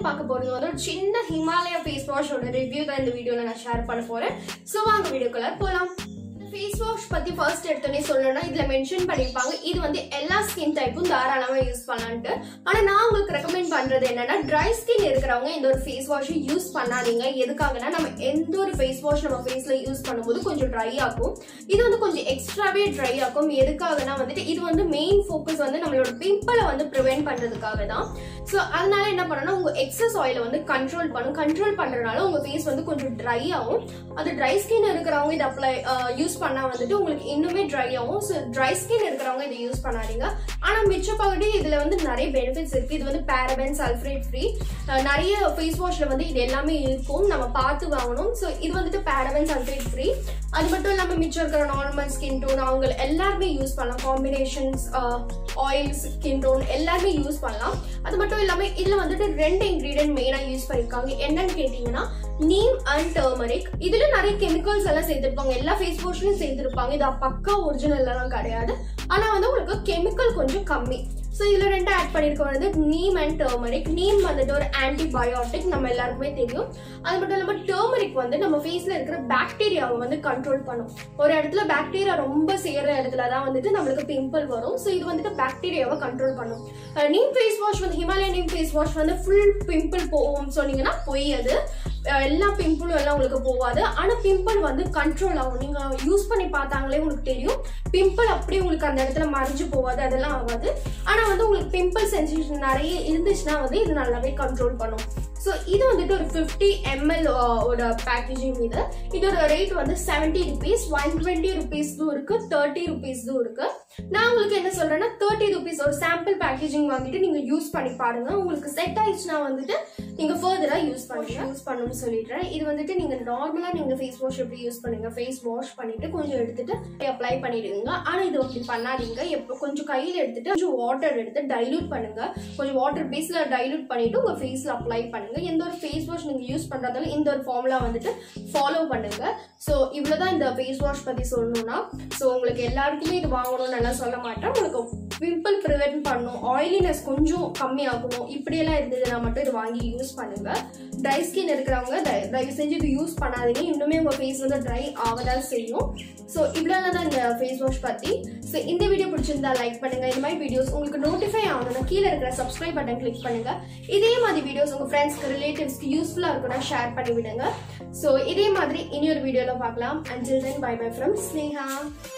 பார்க்க போறது வந்து ஒரு சின்ன ஹிமாலயா ஃபேஸ் வாஷோட ரிவ்யூ தான் இந்த வீடியோல நான் ஷேர் பண்ண போறேன் ஸோ வாங்க வீடியோக்குள்ள போலாம் ஃபேஸ் வாஷ் பத்தி ஃபர்ஸ்ட் எடுத்தோடனே சொல்லணும்னா இதுல மென்ஷன் பண்ணிருப்பாங்க இது வந்து எல்லா ஸ்கின் டைப்பும் தாராளமா யூஸ் பண்ணலான்ட்டு ஆனா நான் உங்களுக்கு ரெக்கமெண்ட் பண்றது என்னன்னா ட்ரை ஸ்கின் இருக்கிறவங்க இந்த ஒரு ஃபேஸ் வாஷ் யூஸ் பண்ணாதீங்க எதுக்காகனா நம்ம எந்த ஒரு ஃபேஸ் வாஷ் நம்ம ஃபேஸ்ல யூஸ் பண்ணும்போது கொஞ்சம் ட்ரை ஆகும் இது வந்து கொஞ்சம் எக்ஸ்ட்ராவே ட்ரை ஆகும் எதுக்காகனா வந்துட்டு இது வந்து மெயின் ஃபோக்கஸ் வந்து நம்மளோட பிம்பிளை வந்து ப்ரிவென்ட் பண்றதுக்காக தான் ஸோ அதனால என்ன பண்ணணும் உங்க எக்ஸஸ் ஆயிலை வந்து கண்ட்ரோல் பண்ணும் கண்ட்ரோல் பண்றதுனால உங்க ஃபேஸ் வந்து கொஞ்சம் ட்ரை ஆகும் அது ட்ரை ஸ்கின் இருக்கிறவங்க இதை அப்ளை யூஸ் பண்ணா வந்துட்டு உங்களுக்கு இன்னுமே ட்ரை ஆகும் ஸோ ட்ரை ஸ்கின் இருக்கிறவங்க இதை யூஸ் பண்ணாதீங்க ஆனா மிச்ச பகுதி இதுல வந்து நிறைய பெனிஃபிட்ஸ் இருக்கு இது வந்து பேரபென் சல்ஃபரேட் ஃப்ரீ நிறைய ஃபேஸ் வாஷ்ல வந்து இது எல்லாமே இருக்கும் நம்ம பார்த்து வாங்கணும் ஸோ இது வந்துட்டு பேரபென் சல்ஃபரேட் ஃப்ரீ அது மட்டும் இல்லாம மிச்சம் இருக்கிற நார்மல் ஸ்கின் டோன் அவங்க எல்லாருமே யூஸ் பண்ணலாம் காம்பினேஷன்ஸ் ஆயில் ஸ்கின் டோன் எல்லாருமே யூஸ் பண்ணலாம் அது மட்டும் இல்லாம இதுல வந்துட்டு ரெண்டு இன்கிரீடியன்ட் மெயினா யூஸ் பண்ணிருக்காங்க என்னன்னு கேட்டீங்கன்னா நீம் அண்ட் டர்மரிக் இதுல நிறைய கெமிக்கல்ஸ் எல்லாம் சேர்த்திருப்பாங்க எல்லா ஃபேஸ் வாஷ்லயும் சேர்த்திருப்பாங்க இது பக்கா ஒரிஜினல் எல்லாம் கிடையாது ஆனா வந்து உங்களுக்கு கெமிக்கல் கொஞ்சம் கம்மி ஸோ இதில் ரெண்டு ஆட் பண்ணியிருக்க வந்து நீம் அண்ட் டர்மரிக் நீம் வந்துட்டு ஒரு ஆன்டிபயோட்டிக் நம்ம எல்லாருக்குமே தெரியும் அது மட்டும் இல்லாமல் டர்மரிக் வந்து நம்ம ஃபேஸில் இருக்கிற பாக்டீரியாவை வந்து கண்ட்ரோல் பண்ணும் ஒரு இடத்துல பாக்டீரியா ரொம்ப சேர்ற இடத்துல தான் வந்துட்டு நம்மளுக்கு பிம்பிள் வரும் ஸோ இது வந்துட்டு பாக்டீரியாவை கண்ட்ரோல் பண்ணும் நீம் ஃபேஸ் வாஷ் வந்து ஹிமாலயன் நீம் ஃபேஸ் வாஷ் வந்து ஃபுல் பிம்பிள் போகும் சொன்னீங்கன்னா பொய் அது எல்லா பிம்பிளும் எல்லாம் உங்களுக்கு போகாது ஆனா பிம்பிள் வந்து கண்ட்ரோல் ஆகும் நீங்க யூஸ் பண்ணி பார்த்தாங்களே உங்களுக்கு தெரியும் பிம்பிள் அப்படியே உங்களுக்கு அந்த இடத்துல மறைஞ்சு போகாது அதெல்லாம் ஆகாது ஆனா வந்து உங்களுக்கு பிம்பிள் சென்சேஷன் நிறைய இருந்துச்சுன்னா வந்து இது நல்லாவே கண்ட்ரோல் பண்ணும் ஸோ இது வந்துட்டு ஒரு ஃபிஃப்டி எம்எல் ஓட பேக்கேஜிங் இது இதோட ரேட் வந்து செவன்டி ருபீஸ் ஒன் டுவெண்ட்டி ருபீஸ்தும் இருக்கு தேர்ட்டி ருபீஸ்தும் இருக்கு நான் உங்களுக்கு என்ன சொல்றேன்னா தேர்ட்டி ருபீஸ் ஒரு சாம்பிள் பேக்கேஜிங் வாங்கிட்டு நீங்க யூஸ் பண்ணி பாருங்க உங்களுக்கு செட் ஆயிடுச்சுன்னா வந்துட்டு நீங்க ஃபர்தரா யூஸ் பண்ணுங்க யூஸ் பண்ணணும்னு சொல்லிடுறேன் இது வந்துட்டு நீங்க நார்மலா நீங்க ஃபேஸ் வாஷ் எப்படி யூஸ் பண்ணுங்க ஃபேஸ் வாஷ் பண்ணிட்டு கொஞ்சம் எடுத்துட்டு அப்ளை பண்ணிடுங்க ஆனா இது அப்படி பண்ணாதீங்க எப்போ கொஞ்சம் கையில எடுத்துட்டு கொஞ்சம் வாட்டர் எடுத்து டைலூட் பண்ணுங்க கொஞ்சம் வாட்டர் பேஸ்ல டைலூட் பண்ணிட்டு உங்க ஃபேஸ்ல அப்ளை பண்ணுங்க எந்த ஒரு ஃபேஸ் வாஷ் நீங்க யூஸ் பண்றதாலும் இந்த ஒரு ஃபார்முலா வந்துட்டு ஃபாலோ பண்ணுங்க ஸோ இவ்வளவுதான் இந்த ஃபேஸ் வாஷ் பத்தி சொல்லணும்னா ஸோ உங்களுக்கு எல்லாருக்குமே இது வாங்கணும்னு எல்லாம் சொல்ல மாட்டேன் உங்களுக்கு பிம்பிள் ப்ரிவென்ட் பண்ணும் ஆயிலினஸ் கொஞ்சம் கம்மியாகணும் இப்படியெல்லாம் இருந்ததுன்னா மட்டும் இது வாங்கி யூஸ் பண்ணுங்க ட்ரை ஸ்கின் இருக்கிறவங்க தயவு செஞ்சு இது யூஸ் பண்ணாதீங்க இன்னுமே உங்க ஃபேஸ் வந்து ட்ரை ஆகதான் செய்யும் ஸோ இவ்வளோ தான் இந்த ஃபேஸ் வாஷ் பத்தி ஸோ இந்த வீடியோ பிடிச்சிருந்தா லைக் பண்ணுங்க இந்த மாதிரி வீடியோஸ் உங்களுக்கு நோட்டிஃபை ஆகணும்னா கீழே இருக்கிற சப்ஸ்கிரைப் பட்டன் கிளிக் பண்ணுங்க இதே மாதிரி வீடியோஸ் உங்க ஃப்ரெண்ட்ஸ்க்கு ரிலேட்டிவ்ஸ்க்கு யூஸ்ஃபுல்லா இருக்கும்னா ஷேர் பண்ணி விடுங்க ஸோ இதே மாதிரி இனி ஒரு வீடியோல பார்க்கலாம் until then bye bye from Sneha